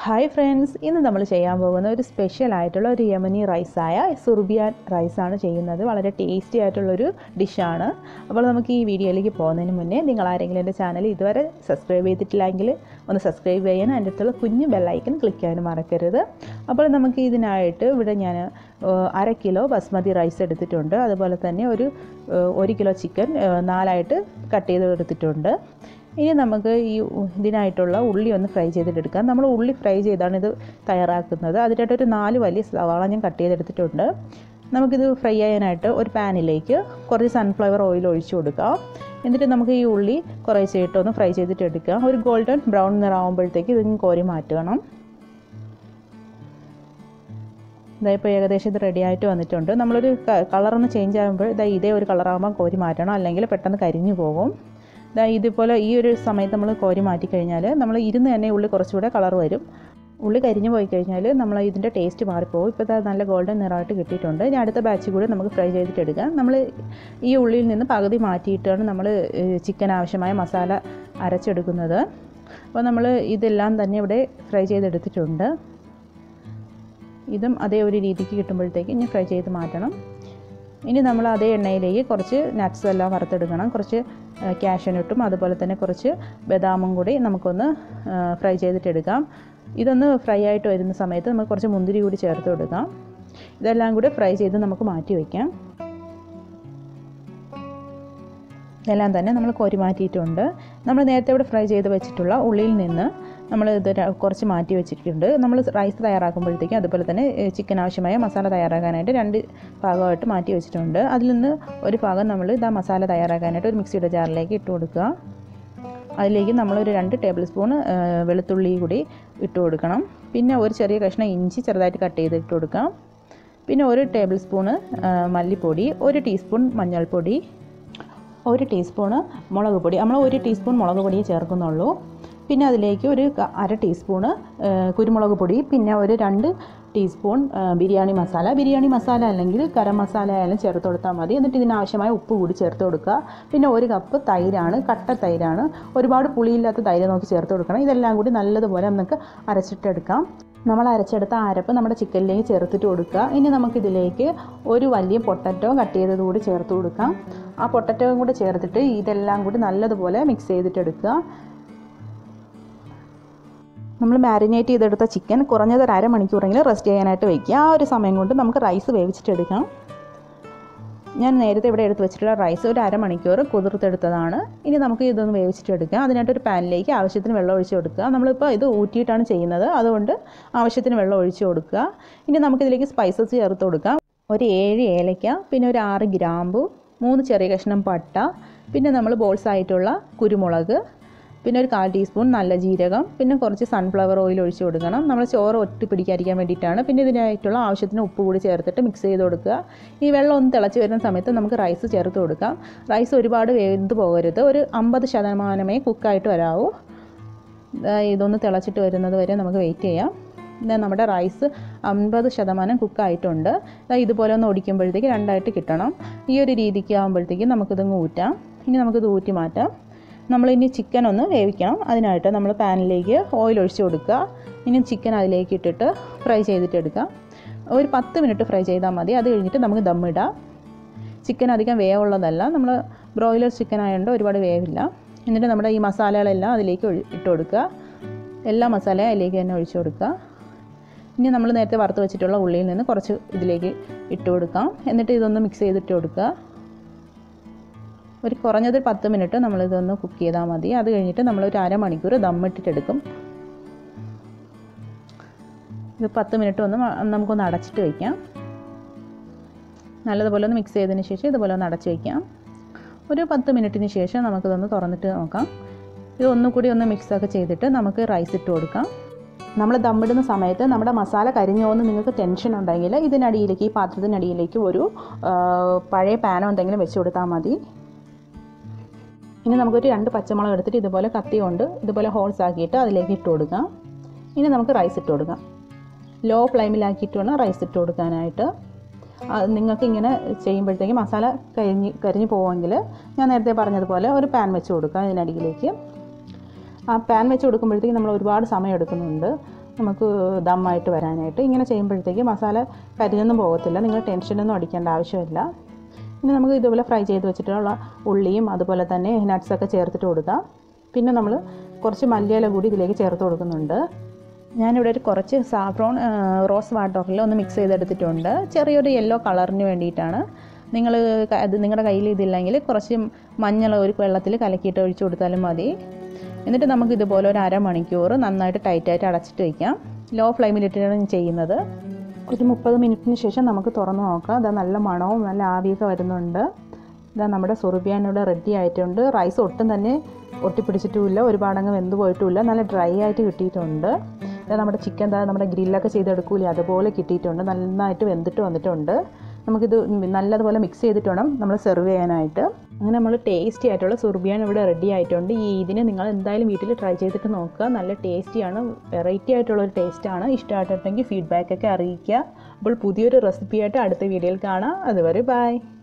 hi friends ഇന്ന് നമ്മൾ ചെയ്യാൻ പോകുന്ന ഒരു സ്പെഷ്യൽ ആയിട്ടുള്ള ഒരു യമനി റൈസായ സുർബിയാൻ റൈസാണ് ചെയ്യുന്നത് വളരെ ടേസ്റ്റി ആയിട്ടുള്ളൊരു ഡിഷാണ് അപ്പോൾ നമുക്ക് ഈ വീഡിയോയിലേക്ക് പോകുന്നതിന് മുന്നേ നിങ്ങൾ ആരെങ്കിലും എൻ്റെ ചാനൽ ഇതുവരെ സബ്സ്ക്രൈബ് ചെയ്തിട്ടില്ലെങ്കിൽ ഒന്ന് സബ്സ്ക്രൈബ് ചെയ്യാനും അതിൻ്റെ അടുത്തുള്ള കുഞ്ഞ് ബെല്ലൈക്കൻ ക്ലിക്ക് ചെയ്യാനും മറക്കരുത് അപ്പോൾ നമുക്ക് ഇതിനായിട്ട് ഇവിടെ ഞാൻ ഏഹ്, അര കിലോ ബസ്മതി റൈസ് എടുത്തിട്ടുണ്ട് അതുപോലെ തന്നെ ഒരു ഏഹ്, ഒരു കിലോ ചിക്കൻ ഏഹ്, നാലായിട്ട് കട്ട് ചെയ്ത് എടുത്തിട്ടുണ്ട് ഇനി നമുക്ക് ഈ ഉ- ഇതിനായിട്ടുള്ള ഉള്ളി ഒന്ന് ഫ്രൈ ചെയ്തിട്ടെടുക്കാം നമ്മൾ ഉള്ളി ഫ്രൈ ചെയ്താണ് ഇത് തയ്യാറാക്കുന്നത് അതിനായിട്ട് ഒരു നാല് വലിയ സവാള ഞാൻ കട്ട് ചെയ്തെടുത്തിട്ടുണ്ട് നമുക്കിത് ഫ്രൈ ചെയ്യാനായിട്ട് ഒരു പാനിലേക്ക് കുറച്ച് സൺഫ്ലവർ ഓയിൽ ഒഴിച്ചു കൊടുക്കാം എന്നിട്ട് നമുക്ക് ഈ ഉള്ളി കുറേശ്ശായിട്ട് ഒന്ന് ഫ്രൈ ചെയ്തിട്ട് എടുക്കാം ഒരു ഗോൾഡൻ ബ്രൗൺ നിറാവുമ്പോഴത്തേക്ക് ഇതിന് കോരി മാറ്റണം ഇതായിപ്പോൾ ഏകദേശം ഇത് റെഡി ആയിട്ട് വന്നിട്ടുണ്ട് നമ്മളൊരു കളറൊന്ന് ചേഞ്ച് ആകുമ്പോൾ ഇതാ ഇതേ ഒരു കളറാകുമ്പോൾ കോരി മാറ്റണം അല്ലെങ്കിൽ പെട്ടെന്ന് കരിഞ്ഞു പോകും ഇതാ ഇതുപോലെ ഈ ഒരു സമയത്ത് നമ്മൾ കോരി മാറ്റി കഴിഞ്ഞാൽ നമ്മൾ ഇരുന്ന് തന്നെ ഉള്ളി കുറച്ചുകൂടെ കളർ വരും ഉള്ളി കരിഞ്ഞു പോയി കഴിഞ്ഞാൽ നമ്മൾ ഇതിൻ്റെ ടേസ്റ്റ് മാറിപ്പോകും ഇപ്പോൾ ഇതാ നല്ല ഗോൾഡൻ നിറമായിട്ട് കിട്ടിയിട്ടുണ്ട് ഇനി അടുത്ത ബാച്ച് കൂടി നമുക്ക് ഫ്രൈ ചെയ്തിട്ട് എടുക്കാം നമ്മൾ ഈ ഉള്ളിയിൽ നിന്ന് പകുതി മാറ്റിയിട്ടാണ് നമ്മൾ ചിക്കൻ ആവശ്യമായ മസാല അരച്ചെടുക്കുന്നത് അപ്പോൾ നമ്മൾ ഇതെല്ലാം തന്നെ ഇവിടെ ഫ്രൈ ചെയ്തെടുത്തിട്ടുണ്ട് ഇതും അതേ ഒരു രീതിക്ക് കിട്ടുമ്പോഴത്തേക്ക് ഇനി ഫ്രൈ ചെയ്ത് മാറ്റണം ഇനി നമ്മൾ അതേ എണ്ണയിലേക്ക് കുറച്ച് നട്ട്സ് എല്ലാം വറുത്തെടുക്കണം കുറച്ച് ക്യാഷ്യനട്ടും അതുപോലെ തന്നെ കുറച്ച് ബദാമും കൂടി നമുക്കൊന്ന് ഫ്രൈ ചെയ്തിട്ടെടുക്കാം ഇതൊന്ന് ഫ്രൈ ആയിട്ട് വരുന്ന സമയത്ത് നമുക്ക് കുറച്ച് മുന്തിരി കൂടി ചേർത്ത് കൊടുക്കാം ഇതെല്ലാം കൂടി ഫ്രൈ ചെയ്ത് നമുക്ക് മാറ്റി വയ്ക്കാം ഇതെല്ലാം തന്നെ നമ്മൾ കോരി മാറ്റിയിട്ടുണ്ട് നമ്മൾ നേരത്തെ ഇവിടെ ഫ്രൈ ചെയ്ത് വെച്ചിട്ടുള്ള ഉള്ളിയിൽ നിന്ന് നമ്മൾ ഇത് ര- കുറച്ച് മാറ്റി വെച്ചിട്ടുണ്ട് നമ്മൾ റൈസ് തയ്യാറാക്കുമ്പോഴത്തേക്കും അതുപോലെ തന്നെ ഏഹ്, ചിക്കൻ ആവശ്യമായ മസാല തയ്യാറാക്കാനായിട്ട് രണ്ട് ഭാഗമായിട്ട് മാറ്റി വെച്ചിട്ടുണ്ട് അതിൽ നിന്ന് ഒരു ഭാഗം നമ്മൾ ഇതാ മസാല തയ്യാറാക്കാനായിട്ട് ഒരു മിക്സിയുടെ ജാറിലേക്ക് ഇട്ട് കൊടുക്കുക അതിലേക്ക് നമ്മളൊരു രണ്ട് ടേബിൾ സ്പൂൺ വെളുത്തുള്ളി കൂടി ഇട്ട് കൊടുക്കണം പിന്നെ ഒരു ചെറിയ കഷ്ണം ഇഞ്ചി ചെറുതായിട്ട് കട്ട് ചെയ്ത് ഇട്ട് കൊടുക്കാം പിന്നെ ഒരു ടേബിൾ സ്പൂണ് ആ, മല്ലിപ്പൊടി ഒരു ടീസ്പൂൺ മഞ്ഞൾപ്പൊടി ഒരു ടീസ്പൂണ് മുളക് പൊടി നമ്മൾ ഒരു ടീസ്പൂൺ മുളക് പൊടിയെ ചേർക്കുന്നുള്ളൂ പിന്നെ അതിലേക്ക് ഒരു ക- അര ടീസ്പൂണ് ആ, കുരുമുളക് പൊടി പിന്നെ ഒരു രണ്ട് ടീസ്പൂൺ ആ, ബിരിയാണി മസാല ബിരിയാണി മസാല അല്ലെങ്കിൽ ഗരം മസാല ആയാലും ചേർത്ത് കൊടുത്താൽ മതി എന്നിട്ട് ഇതിനാവശ്യമായ ഉപ്പ് കൂടി ചേർത്ത് കൊടുക്കുക പിന്നെ ഒരു കപ്പ് തൈരാണ് കട്ട തൈരാണ് ഒരുപാട് പുളിയില്ലാത്ത തൈര് നോക്കി ചേർത്ത് കൊടുക്കണം ഇതെല്ലാം കൂടി നല്ലതുപോലെ നമുക്ക് അരച്ചിട്ടെടുക്കാം നമ്മൾ അരച്ചെടുത്ത അരപ്പ് നമ്മുടെ ചിക്കനിലേക്ക് ചേർത്തിട്ട് കൊടുക്കുക ഇനി നമുക്കിതിലേക്ക് ഒരു വലിയ പൊട്ടറ്റോ കട്ട് ചെയ്തത് കൂടി ചേർത്ത് കൊടുക്കാം ആ പൊട്ടറ്റോ കൂടി ചേർത്തിട്ട് ഇതെല്ലാം കൂടി നല്ലതുപോലെ മിക്സ് ചെയ്തിട്ടെടുക്കുക നമ്മൾ മാരിനേറ്റ് ചെയ്തെടുത്ത ചിക്കൻ കുറഞ്ഞത് ഒരു അരമണിക്കൂറെങ്കിലും റെസ്റ്റ് ചെയ്യാനായിട്ട് വയ്ക്കുക ആ ഒരു സമയം കൊണ്ട് നമുക്ക് റൈസ് വേവിച്ചിട്ടെടുക്കാം ഞാൻ നേരത്തെ ഇവിടെ എടുത്ത് വെച്ചിട്ടുള്ള റൈസ് ഒരു അരമണിക്കൂർ കുതിർത്തെടുത്തതാണ് ഇനി നമുക്ക് ഇതൊന്ന് വേവിച്ചിട്ടെടുക്കാം അതിനായിട്ട് ഒരു പാനിലേക്ക് ആവശ്യത്തിന് വെള്ളം ഒഴിച്ച് കൊടുക്കുക നമ്മളിപ്പോൾ ഇത് ഊറ്റിയിട്ടാണ് ചെയ്യുന്നത് അതുകൊണ്ട് ആവശ്യത്തിന് വെള്ളം ഒഴിച്ച് കൊടുക്കുക ഇനി നമുക്കിതിലേക്ക് സ്പൈസസ് ചേർത്ത് കൊടുക്കാം ഒരു ഏഴ് ഏലയ്ക്ക പിന്നെ ഒരു ആറ് ഗ്രാമ്പു മൂന്ന് ചെറിയ കഷ്ണം പട്ട പിന്നെ നമ്മൾ ബോൾസ് ആയിട്ടുള്ള കുരുമുളക് പിന്നെ ഒരു കാൽ ടീസ്പൂൺ നല്ല ജീരകം പിന്നെ കുറച്ച് സൺഫ്ലവർ ഓയിൽ ഒഴിച്ച് കൊടുക്കണം നമ്മൾ ചോറ് ഒട്ടി പിടിക്കാതിരിക്കാൻ വേണ്ടിയിട്ടാണ് പിന്നെ ഇതിനായിട്ടുള്ള ആവശ്യത്തിന് ഉപ്പ് കൂടി ചേർത്തിട്ട് മിക്സ് ചെയ്ത് കൊടുക്കുക ഈ വെള്ളം ഒന്ന് തിളച്ച് വരുന്ന സമയത്ത് നമുക്ക് റൈസ് ചേർത്ത് കൊടുക്കാം റൈസ് ഒരുപാട് വെന്ത് പോകരുത് ഒരു അമ്പത് ശതമാനമേ കുക്കായിട്ട് വരാവൂ ദാ ഇതൊന്ന് തിളച്ചിട്ട് വരുന്നത് വരെ നമുക്ക് വെയിറ്റ് ചെയ്യാം ഇതാ നമ്മുടെ റൈസ് അമ്പത് ശതമാനം കുക്കായിട്ടുണ്ട് ദാ ഇതുപോലെ ഒന്ന് ഒടിക്കുമ്പോഴത്തേക്ക് രണ്ടായിട്ട് കിട്ടണം ഈ ഒരു രീതിക്ക് ആകുമ്പോഴത്തേക്ക് നമുക്കിതങ്ങ് ഊറ്റാം ഇനി നമുക്കിത് ഊറ്റി മാറ്റാം നമ്മളിനി ചിക്കൻ ഒന്ന് വേവിക്കണം അതിനായിട്ട് നമ്മൾ പാനിലേക്ക് ഓയിൽ ഒഴിച്ച് കൊടുക്കുക ഇനി ചിക്കൻ അതിലേക്ക് ഇട്ടിട്ട് ഫ്രൈ ചെയ്തിട്ടെടുക്കാം ഒരു പത്ത് മിനിറ്റ് ഫ്രൈ ചെയ്താൽ മതി അത് കഴിഞ്ഞിട്ട് നമുക്ക് ദമ്മിടാം ചിക്കൻ അധികം വേവുള്ളതല്ല നമ്മൾ ബ്രോയിലർ ചിക്കൻ ആയതുകൊണ്ട് ഒരുപാട് വേവില്ല എന്നിട്ട് നമ്മുടെ ഈ മസാലകളെല്ലാം അതിലേക്ക് ഒഴി- ഇട്ട് കൊടുക്കുക എല്ലാ മസാലയും അതിലേക്ക് തന്നെ ഒഴിച്ചു കൊടുക്കുക ഇനി നമ്മൾ നേരത്തെ വറുത്ത് വെച്ചിട്ടുള്ള ഉള്ളിയിൽ നിന്ന് കുറച്ച് ഇതിലേക്ക് ഇട്ട് കൊടുക്കാം എന്നിട്ട് ഇതൊന്ന് മിക്സ് ചെയ്തിട്ട് കൊടുക്കുക ഒരു കുറഞ്ഞത് പത്ത് മിനിറ്റ് നമ്മളിതൊന്ന് കുക്ക് ചെയ്താൽ മതി അത് കഴിഞ്ഞിട്ട് നമ്മളൊരു അരമണിക്കൂർ ദമ്മിട്ടിട്ടെടുക്കും ഇത് പത്ത് മിനിറ്റ് ഒന്ന് മ- നമുക്കൊന്ന് അടച്ചിട്ട് വയ്ക്കാം നല്ലതുപോലെ ഒന്ന് മിക്സ് ചെയ്തതിന് ശേഷം ഇതുപോലെ ഒന്ന് അടച്ച് വയ്ക്കാം ഒരു പത്ത് മിനിറ്റിന് ശേഷം നമുക്കിതൊന്ന് തുറന്നിട്ട് നോക്കാം ഇത് ഒന്നുകൂടി ഒന്ന് മിക്സൊക്കെ ചെയ്തിട്ട് നമുക്ക് റൈസ് ഇട്ട് കൊടുക്കാം നമ്മൾ ദമ്മിടുന്ന സമയത്ത് നമ്മുടെ മസാല കരിഞ്ഞോ എന്ന് നിങ്ങൾക്ക് ടെൻഷൻ ഉണ്ടെങ്കിൽ ഇതിനടിയിലേക്ക് ഈ പാത്രത്തിനടിയിലേക്ക് ഒരു ആ, പഴയ പാനോ എന്തെങ്കിലും വെച്ച് കൊടുത്താൽ മതി ഇനി നമുക്കൊരു രണ്ട് പച്ചമുളക് എടുത്തിട്ട് ഇതുപോലെ കത്തി കൊണ്ട് ഇതുപോലെ ഹോൾസ് ആക്കിയിട്ട് അതിലേക്ക് ഇട്ട് കൊടുക്കാം ഇനി നമുക്ക് റൈസ് ഇട്ട് കൊടുക്കാം ലോ ഫ്ലെയിമിലാക്കിയിട്ട് വേണം റൈസ് ഇട്ട് കൊടുക്കാനായിട്ട് അത് നിങ്ങൾക്ക് ഇങ്ങനെ ചെയ്യുമ്പോഴത്തേക്ക് മസാല കരിഞ്ഞ് കരിഞ്ഞ് പോവുമെങ്കിൽ ഞാൻ നേരത്തെ പറഞ്ഞതുപോലെ ഒരു പാൻ വെച്ച് കൊടുക്കാം ഇതിനടിയിലേക്ക് ആ പാൻ വെച്ച് കൊടുക്കുമ്പോഴത്തേക്ക് നമ്മൾ ഒരുപാട് സമയം എടുക്കുന്നുണ്ട് നമുക്ക് ദമ്മായിട്ട് വരാനായിട്ട് ഇങ്ങനെ ചെയ്യുമ്പോഴത്തേക്ക് മസാല കരിഞ്ഞൊന്നും പോകത്തില്ല നിങ്ങൾ ടെൻഷനൊന്നും അടിക്കേണ്ട ആവശ്യമില്ല ഇനി നമുക്ക് ഇതുപോലെ ഫ്രൈ ചെയ്ത് വെച്ചിട്ടുള്ള ഉള്ളിയും അതുപോലെ തന്നെ നട്ട്സൊക്കെ ചേർത്തിട്ട് കൊടുക്കാം പിന്നെ നമ്മൾ കുറച്ച് മല്ലിയില കൂടി ഇതിലേക്ക് ചേർത്ത് കൊടുക്കുന്നുണ്ട് ഞാനിവിടെ ഒരു കുറച്ച് സാഫ്രോൺ റോസ് വാട്ടറിൽ ഒന്ന് മിക്സ് ചെയ്തെടുത്തിട്ടുണ്ട് ചെറിയൊരു യെല്ലോ കളറിന് വേണ്ടിയിട്ടാണ് നിങ്ങൾ അത് നിങ്ങളുടെ കയ്യിൽ ഇതില്ലെങ്കിൽ കുറച്ച് മഞ്ഞൾ ഒരു വെള്ളത്തിൽ കലക്കിയിട്ട് ഒഴിച്ചു കൊടുത്താലും മതി എന്നിട്ട് നമുക്ക് ഇതുപോലെ ഒരു അരമണിക്കൂർ നന്നായിട്ട് ടൈറ്റായിട്ട് അടച്ചിട്ട് വയ്ക്കാം ലോ ഫ്ലെയിമിലിട്ടാണ് ഞാൻ ചെയ്യുന്നത് ഒരു മുപ്പത് മിനിറ്റിന് ശേഷം നമുക്ക് തുറന്ന് നോക്കാം അത് നല്ല മണവും നല്ല ആവിയൊക്കെ വരുന്നുണ്ട് ഇതാ നമ്മുടെ സുറുബിയാൻ ഇവിടെ റെഡി ആയിട്ടുണ്ട് റൈസ് ഒട്ടും തന്നെ ഒട്ടിപ്പിടിച്ചിട്ടുമില്ല ഒരുപാടങ്ങ് വെന്ത് പോയിട്ടുമില്ല നല്ല ഡ്രൈ ആയിട്ട് കിട്ടിയിട്ടുണ്ട് ഇതാ നമ്മുടെ ചിക്കൻ ദാ നമ്മുടെ ഗ്രില്ലൊക്കെ ചെയ്തെടുക്കൂലേ അതുപോലെ കിട്ടിയിട്ടുണ്ട് നന്നായിട്ട് വെന്തിട്ട് വന്നിട്ടുണ്ട് നമുക്കിത് നല്ലതുപോലെ മിക്സ് ചെയ്തിട്ട് വേണം നമ്മൾ സെർവ് ചെയ്യാനായിട്ട് അങ്ങനെ നമ്മൾ ടേസ്റ്റി ആയിട്ടുള്ള സുർബിയാൻ ഇവിടെ റെഡി ആയിട്ടുണ്ട് ഈ ഇതിനെ നിങ്ങൾ എന്തായാലും വീട്ടിൽ ട്രൈ ചെയ്തിട്ട് നോക്കുക നല്ല ടേസ്റ്റിയാണ് വെറൈറ്റി ആയിട്ടുള്ള ഒരു ടേസ്റ്റാണ് ഇഷ്ടമായിട്ടുണ്ടെങ്കിൽ ഫീഡ്ബാക്ക് ഒക്കെ അറിയിക്കുക അപ്പോൾ പുതിയൊരു റെസിപ്പിയായിട്ട് അടുത്ത വീഡിയോയിൽ കാണാം അതുവരെ ബൈ